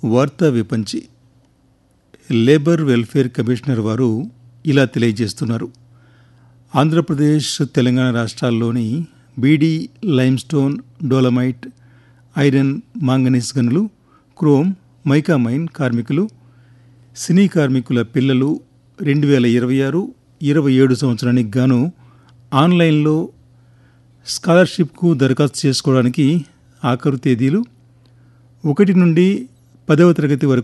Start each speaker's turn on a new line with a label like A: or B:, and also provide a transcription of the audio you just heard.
A: వార్తా విపంచి labour welfare commissioner వారు ఇలా తెలియజేస్తున్నారు ఆంధ్రప్రదేశ్ తెలంగాణ రాష్ట్రాల్లోని beedi limestone dolomite iron manganese గనులు క్రోమ్ మైకామైన్ కార్మికులు సినీ కార్మికుల పిల్లలు రెండు వేల ఇరవై ఆరు ఇరవై ఏడు సంవత్సరానికి గాను ఆన్లైన్లో స్కాలర్షిప్కు దరఖాస్తు చేసుకోవడానికి ఆఖరు తేదీలు ఒకటి నుండి పదవ తరగతి వరకు